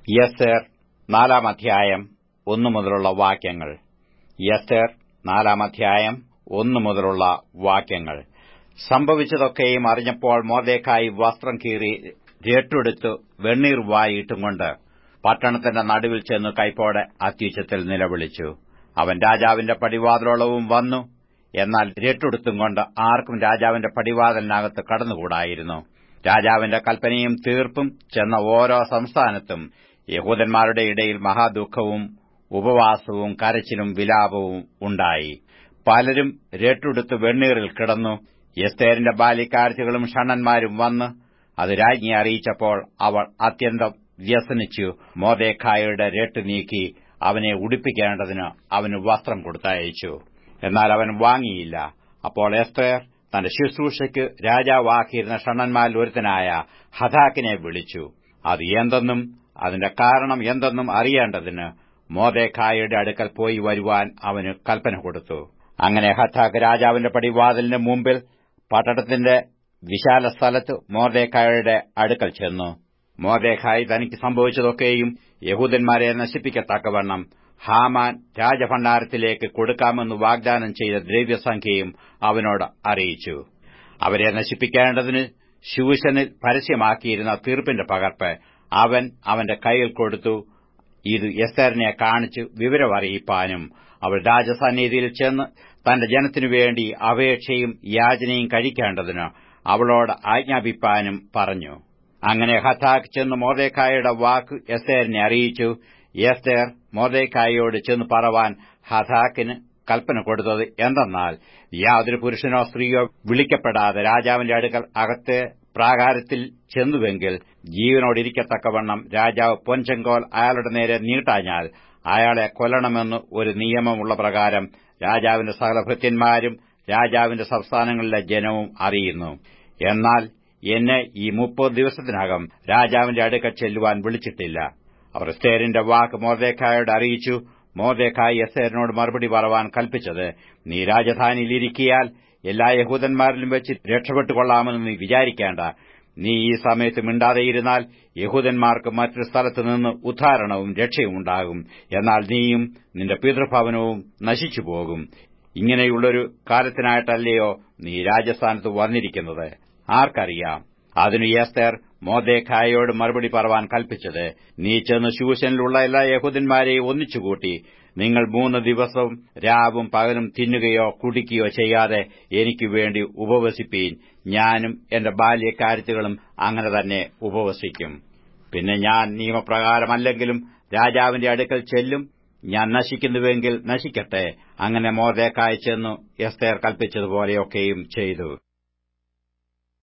യസ്തേർ നാലാം അധ്യായം ഒന്നു മുതലുള്ള വാക്യങ്ങൾ യസ്തേർ നാലാം അധ്യായം ഒന്നു മുതലുള്ള വാക്യങ്ങൾ സംഭവിച്ചതൊക്കെയും അറിഞ്ഞപ്പോൾ മോർദേക്കായി വസ്ത്രം കീറി രട്ടെടുത്ത് വെണ്ണീർ വായിയിട്ടും കൊണ്ട് പട്ടണത്തിന്റെ നടുവിൽ ചെന്ന് കൈപ്പോടെ അത്യുച്ചത്തിൽ നിലവിളിച്ചു അവൻ രാജാവിന്റെ പടിവാതിലോളവും വന്നു എന്നാൽ രട്ടെടുത്തും കൊണ്ട് ആർക്കും രാജാവിന്റെ പടിവാതിലിനകത്ത് കടന്നുകൂടായിരുന്നു രാജാവിന്റെ കൽപ്പനയും തീർപ്പും ചെന്ന ഓരോ സംസ്ഥാനത്തും യഹൂദന്മാരുടെ ഇടയിൽ മഹാദുഃഖവും ഉപവാസവും കരച്ചിലും വിലാപവും ഉണ്ടായി പലരും രട്ടെടുത്ത് വെണ്ണീറിൽ കിടന്നു എസ്തേരിന്റെ ബാല്യക്കാഴ്ചകളും ഷണ്ണന്മാരും വന്ന് അത് രാജ്ഞിയെ അറിയിച്ചപ്പോൾ അവൾ അത്യന്തം വ്യസനിച്ചു മോദേഖായുടെ രട്ട് നീക്കി അവനെ ഉടുപ്പിക്കേണ്ടതിന് അവന് വസ്ത്രം കൊടുത്തയച്ചു എന്നാൽ അവൻ വാങ്ങിയില്ല അപ്പോൾ എസ്തേർ തന്റെ ശുശ്രൂഷയ്ക്ക് രാജാവാക്കിയിരുന്ന ഷണ്ണന്മാരിൽ ഒരുത്തനായ ഹഥാക്കിനെ വിളിച്ചു അത് എന്തെന്നും അതിന്റെ കാരണം എന്തെന്നും അറിയേണ്ടതിന് മോദേഖായുടെ അടുക്കൽ പോയി വരുവാൻ അവന് കൽപ്പന കൊടുത്തു അങ്ങനെ ഹഥാക്ക് രാജാവിന്റെ പടിവാതിലിന് മുമ്പിൽ പട്ടണത്തിന്റെ വിശാല സ്ഥലത്ത് മോർദേഖായുടെ അടുക്കൽ ചെന്നു മോർദേഖായി തനിക്ക് സംഭവിച്ചതൊക്കെയും യഹൂദന്മാരെ നശിപ്പിക്കത്തക്കവണ്ണം ഹാമാൻ രാജഭണ്ഡാരത്തിലേക്ക് കൊടുക്കാമെന്ന് വാഗ്ദാനം ചെയ്ത ദ്രവ്യസംഖ്യയും അവനോട് അറിയിച്ചു അവരെ നശിപ്പിക്കേണ്ടതിന് ശൂശനിൽ പരസ്യമാക്കിയിരുന്ന തീർപ്പിന്റെ പകർപ്പ് അവൻ അവന്റെ കൈയിൽ കൊടുത്തു ഇത് എസ്തറിനെ കാണിച്ച് വിവരമറിയിപ്പാനും അവൾ രാജസന്നിധിയിൽ ചെന്ന് തന്റെ ജനത്തിനു വേണ്ടി അപേക്ഷയും യാചനയും കഴിക്കേണ്ടതിന് അവളോട് ആജ്ഞാപിപ്പാനും പറഞ്ഞു അങ്ങനെ ഹഥാക്ക് ചെന്ന് മോദേക്കായുടെ വാക്ക് എസ്തേറിനെ അറിയിച്ചു എസ്തേർ മോദേക്കായോട് ചെന്ന് പറവാൻ ഹഥാക്കിന് കൽപ്പന കൊടുത്തത് എന്തെന്നാൽ യാതൊരു പുരുഷനോ സ്ത്രീയോ വിളിക്കപ്പെടാതെ രാജാവിന്റെ അടുക്കൽ അകത്തെ പ്രാകാരത്തിൽ ചെന്നുവെങ്കിൽ ജീവനോടിരിക്കത്തക്കവണ്ണം രാജാവ് പൊൻചെങ്കോൽ അയാളുടെ നേരെ നീട്ടാഞ്ഞാൽ അയാളെ കൊല്ലണമെന്ന് ഒരു നിയമമുള്ള പ്രകാരം രാജാവിന്റെ സകല ഭൃത്യന്മാരും രാജാവിന്റെ സംസ്ഥാനങ്ങളിലെ ജനവും അറിയുന്നു എന്നാൽ എന്നെ ഈ മുപ്പത് ദിവസത്തിനകം രാജാവിന്റെ അടുക്കൽ ചെല്ലുവാൻ വിളിച്ചിട്ടില്ല അവർ എസ്തേരിന്റെ വാക്ക് മോർദേഖായോട് അറിയിച്ചു മോർദേഖായി എസ്തേരിനോട് മറുപടി പറവാൻ കൽപ്പിച്ചത് നീ രാജധാനിയിലിരിക്കിയാൽ എല്ലാ യഹൂദന്മാരിലും വെച്ച് രക്ഷപ്പെട്ടുകൊള്ളാമെന്ന് നീ വിചാരിക്കേണ്ട നീ ഈ സമയത്ത് മിണ്ടാതെയിരുന്നാൽ യഹൂദന്മാർക്ക് മറ്റൊരു സ്ഥലത്തു നിന്ന് ഉദ്ധാരണവും രക്ഷയും ഉണ്ടാകും എന്നാൽ നീയും നിന്റെ പിതൃഭവനവും നശിച്ചുപോകും ഇങ്ങനെയുള്ളൊരു കാലത്തിനായിട്ടല്ലയോ നീ രാജസ്ഥാനത്ത് വന്നിരിക്കുന്നത് ആർക്കറിയാം അതിനു യേസ്തേർ മോദേഖായോട് മറുപടി പറവാൻ കൽപ്പിച്ചത് നീ ചെന്ന് ശൂശനിലുള്ള എല്ലാ യഹൂദന്മാരെയും ഒന്നിച്ചുകൂട്ടി നിങ്ങൾ മൂന്ന് ദിവസവും രാവും പകലും തിന്നുകയോ കുടിക്കുകയോ ചെയ്യാതെ എനിക്ക് വേണ്ടി ഉപവസിപ്പീൻ ഞാനും എന്റെ ബാല്യക്കാര്യത്തുകളും അങ്ങനെ തന്നെ ഉപവസിക്കും പിന്നെ ഞാൻ നിയമപ്രകാരമല്ലെങ്കിലും രാജാവിന്റെ അടുക്കൽ ചെല്ലും ഞാൻ നശിക്കുന്നുവെങ്കിൽ നശിക്കട്ടെ അങ്ങനെ മോദേക്കായി ചെന്നു എസ്തേർ കൽപ്പിച്ചതുപോലെയൊക്കെയും ചെയ്തു